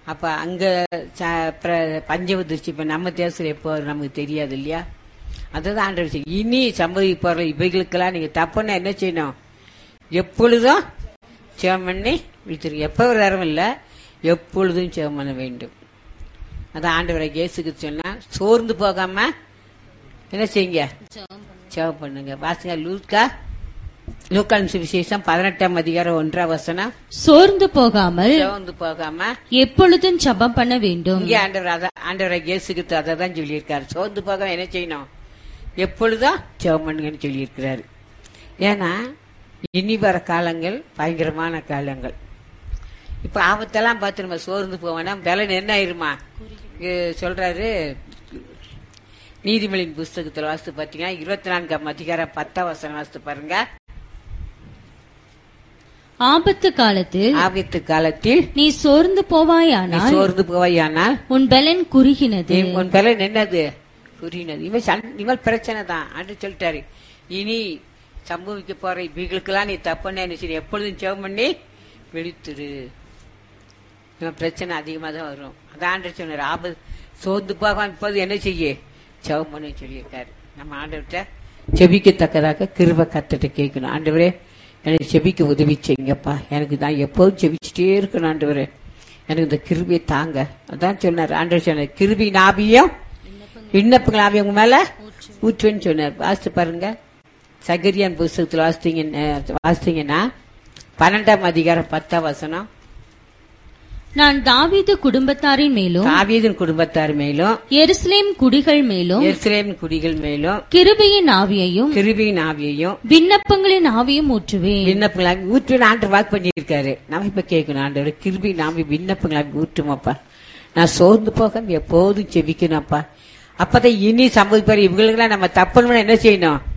அப்ப அங்க ச- பிர- பஞ்சம் வந்துருச்சு இப்ப நம்ம தேசத்துல எப்போ வரும் நமக்கு தெரியாது இல்லையா அதுதான் ஆண்டவர் செய்யும். இனி சம்பவிக்க போற இவைகளுக்கெல்லாம் நீங்க தப்புன்னா என்ன செய்யணும் எப்பொழுதும் சேவம் பண்ணி விழித்திரு எப்ப ஒரு நேரம் இல்ல எப்பொழுதும் சேவம் பண்ண வேண்டும் அதான் ஆண்டவரை இயேசுக்கு சொன்னா சோர்ந்து போகாம என்ன செய்யுங்க சேவம் பண்ணுங்க வாசுங்க லூக்கா லூக்கான் சுவிசேஷம் பதினெட்டாம் அதிகாரம் ஒன்றாம் வசனம் சோர்ந்து போகாமல் சோர்ந்து போகாம எப்பொழுதும் ஜெபம் பண்ண வேண்டும் இங்கே ஆண்டவர் அதான் ஆண்டவரை இயேசுக்கு அதை தான் சொல்லியிருக்காரு சோர்ந்து போக என்ன செய்யணும் எப்பொழுதும் ஜெபம் பண்ணுங்கன்னு சொல்லியிருக்கிறாரு ஏன்னா இனி வர காலங்கள் பயங்கரமான காலங்கள் இப்ப ஆபத்தெல்லாம் பார்த்து நம்ம சோர்ந்து போவோம்னா பலன் என்ன ஆயிருமா இங்க சொல்றாரு நீதிமொழியின் புஸ்தகத்தில் வாசித்து பார்த்தீங்கன்னா இருபத்தி நான்காம் அதிகாரம் பத்தாம் வசனம் வாசித்து பாருங்க ஆபத்து காலத்தில் ஆபத்து காலத்தில் நீ சோர்ந்து நீ போவாயானால் சோர்ந்து போவாயானால் உன் பலன் குறுகினது நீ உன் பலன் என்னது புரியினது இவன் சண்- இவன் பிரச்சனை தான் ஆண்டு சொல்லிட்டாரு இனி சம்பவிக்க போற இவங்களுக்கெல்லாம் நீ தப்புன்னு சரி எப்பொழுதும் ஜெபம் பண்ணி விழித்துரு இவன் பிரச்சனை அதிகமா தான் வரும் அதான் ஆண்டு சொன்னார் ஆபத்து சோர்ந்து போகாம இப்போது என்ன செய்ய ஜெபம் பண்ணி சொல்லியிருக்காரு நம்ம ஆண்டவர்கிட்ட செபிக்கத்தக்கதாக கிருப கத்துட்டு கேட்கணும் ஆண்டவரே எனக்கு செபிக்க உதவி செய்யுங்கப்பா எனக்கு தான் எப்போதும் செபிச்சுட்டே இருக்கணும் ஆண்டவரே எனக்கு இந்த கிருபியை தாங்க அதான் சொன்னார் ஆண்டவர் சொன்னார் கிருபி நாபியம் விண்ணப்பங்கள் ஆவியம் உங்க மேல ஊற்றுவேன்னு சொன்னார் வாசித்து பாருங்க சகரியான் புஸ்தகத்தில் வாசித்தீங்க வாசித்தீங்கன்னா பன்னெண்டாம் அதிகாரம் பத்தாம் வசனம் நான் தாவீது குடும்பத்தாரின் மேலும் தாவீதின் குடும்பத்தார் மேலும் எருசலேம் குடிகள் மேலும் எருசலேம் குடிகள் மேலும் கிருபையின் ஆவியையும் கிருபியின் ஆவியையும் விண்ணப்பங்களின் ஆவியும் ஊற்றுவேன் விண்ணப்பங்களாக ஊற்றுவேன் ஆண்டு வாக்கு பண்ணியிருக்காரு நம்ம இப்ப கேட்கணும் ஆண்டவர் கிருபி நாம விண்ணப்பங்களாக ஊற்றுமாப்பா நான் சோர்ந்து போக எப்போதும் செபிக்கணும்ப்பா அப்பதான் இனி சம்பவிப்பாரு இவங்களுக்கெல்லாம் நம்ம தப்புன்னு என்ன செய்யணும்